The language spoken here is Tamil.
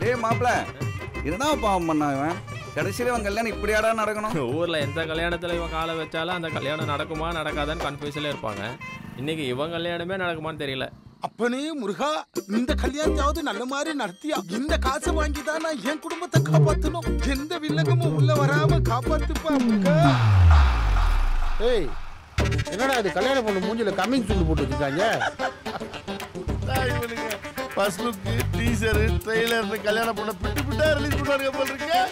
டேய் மாப்பிள என்னடா பாவம் பண்ணா இவன் கடைசியில இவன் கல்யாணம் இப்படியாடா நடக்கணும் ஊர்ல எந்த கல்யாணத்துல இவன் காலை வச்சாலும் அந்த கல்யாணம் நடக்குமா நடக்காதான்னு கன்ஃபியூஸ்ல இருப்பாங்க இன்னைக்கு இவன் கல்யாணமே நடக்குமான்னு தெரியல அப்பனே முருகா இந்த கல்யாணத்தாவது நல்ல மாதிரி நடத்தியா இந்த காசை வாங்கி தான் நான் என் குடும்பத்தை காப்பாத்தணும் எந்த வில்லங்கமும் உள்ள வராம காப்பாத்துப்பா முருகா ஏய் என்னடா இது கல்யாண பொண்ணு மூஞ்சில கம்மிங் சொல்லி போட்டு வச்சிருக்காங்க ஃபர்ஸ்ட் லுக் டீசர் ட்ரெய்லர் கல்யாண பொண்ணை பிட்டு பிட்டா ரிலீஸ் பண்ணுவாங்க போல இருக்கு